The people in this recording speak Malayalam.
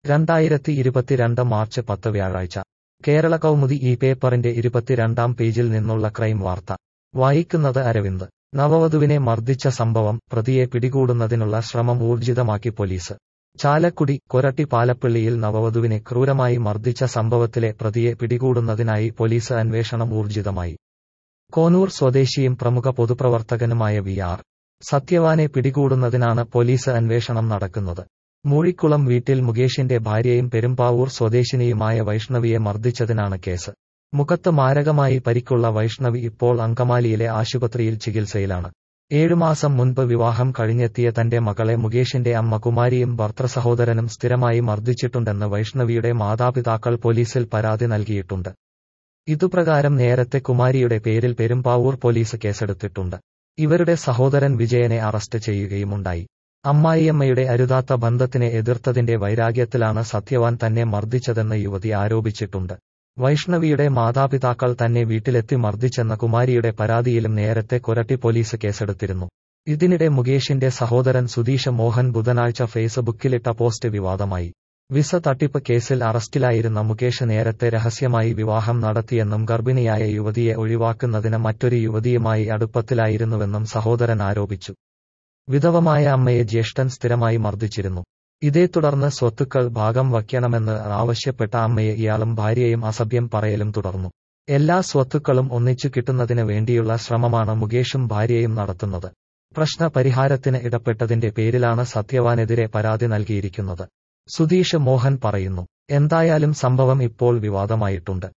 രണ്ടായിരത്തി ഇരുപത്തിരണ്ട് മാർച്ച് പത്ത് വ്യാഴാഴ്ച കേരള കൗമുദി ഈ പേപ്പറിന്റെ ഇരുപത്തിരണ്ടാം പേജിൽ നിന്നുള്ള ക്രൈം വാർത്ത വായിക്കുന്നത് അരവിന്ദ് നവവധുവിനെ മർദ്ദിച്ച സംഭവം പ്രതിയെ പിടികൂടുന്നതിനുള്ള ശ്രമം ഊർജിതമാക്കി പോലീസ് ചാലക്കുടി കൊരട്ടി പാലപ്പള്ളിയിൽ നവവധുവിനെ ക്രൂരമായി മർദ്ദിച്ച സംഭവത്തിലെ പ്രതിയെ പിടികൂടുന്നതിനായി പോലീസ് അന്വേഷണം ഊർജിതമായി കോനൂർ സ്വദേശിയും പ്രമുഖ പൊതുപ്രവർത്തകനുമായ വി ആർ സത്യവാനെ പിടികൂടുന്നതിനാണ് പോലീസ് അന്വേഷണം നടക്കുന്നത് മൂഴിക്കുളം വീട്ടിൽ മുകേഷിന്റെ ഭാര്യയും പെരുമ്പാവൂർ സ്വദേശിനിയുമായ വൈഷ്ണവിയെ മർദ്ദിച്ചതിനാണ് കേസ് മുഖത്ത് മാരകമായി പരിക്കുള്ള വൈഷ്ണവി ഇപ്പോൾ അങ്കമാലിയിലെ ആശുപത്രിയിൽ ചികിത്സയിലാണ് ഏഴുമാസം മുൻപ് വിവാഹം കഴിഞ്ഞെത്തിയ തന്റെ മകളെ മുകേഷിന്റെ അമ്മ കുമാരിയും ഭർത്തൃസഹോദരനും സ്ഥിരമായി മർദ്ദിച്ചിട്ടുണ്ടെന്ന് വൈഷ്ണവിയുടെ മാതാപിതാക്കൾ പോലീസിൽ പരാതി നൽകിയിട്ടുണ്ട് ഇതുപ്രകാരം നേരത്തെ കുമാരിയുടെ പേരിൽ പെരുമ്പാവൂർ പോലീസ് കേസെടുത്തിട്ടുണ്ട് ഇവരുടെ സഹോദരൻ വിജയനെ അറസ്റ്റ് ചെയ്യുകയുമുണ്ടായി അമ്മായിയമ്മയുടെ അരുതാത്ത ബന്ധത്തിനെ എതിർത്തതിന്റെ വൈരാഗ്യത്തിലാണ് സത്യവാൻ തന്നെ മർദ്ദിച്ചതെന്ന് യുവതി ആരോപിച്ചിട്ടുണ്ട് വൈഷ്ണവിയുടെ മാതാപിതാക്കൾ തന്നെ വീട്ടിലെത്തി മർദ്ദിച്ചെന്ന കുമാരിയുടെ പരാതിയിലും നേരത്തെ കൊരട്ടി പോലീസ് കേസെടുത്തിരുന്നു ഇതിനിടെ മുകേഷിന്റെ സഹോദരൻ സുധീഷ് മോഹൻ ബുധനാഴ്ച ഫേസ്ബുക്കിലിട്ട പോസ്റ്റ് വിവാദമായി വിസ തട്ടിപ്പ് കേസിൽ അറസ്റ്റിലായിരുന്ന മുകേഷ് നേരത്തെ രഹസ്യമായി വിവാഹം നടത്തിയെന്നും ഗർഭിണിയായ യുവതിയെ ഒഴിവാക്കുന്നതിന് മറ്റൊരു യുവതിയുമായി അടുപ്പത്തിലായിരുന്നുവെന്നും സഹോദരൻ ആരോപിച്ചു വിധവമായ അമ്മയെ ജ്യേഷ്ഠൻ സ്ഥിരമായി മർദ്ദിച്ചിരുന്നു ഇതേ തുടർന്ന് സ്വത്തുക്കൾ ഭാഗം വയ്ക്കണമെന്ന് ആവശ്യപ്പെട്ട അമ്മയെ ഇയാളും ഭാര്യയും അസഭ്യം പറയലും തുടർന്നു എല്ലാ സ്വത്തുക്കളും ഒന്നിച്ചു കിട്ടുന്നതിന് വേണ്ടിയുള്ള ശ്രമമാണ് മുകേഷും ഭാര്യയും നടത്തുന്നത് പ്രശ്ന പരിഹാരത്തിന് ഇടപെട്ടതിന്റെ പേരിലാണ് സത്യവാനെതിരെ പരാതി നൽകിയിരിക്കുന്നത് സുധീഷ് മോഹൻ പറയുന്നു എന്തായാലും സംഭവം ഇപ്പോൾ വിവാദമായിട്ടുണ്ട്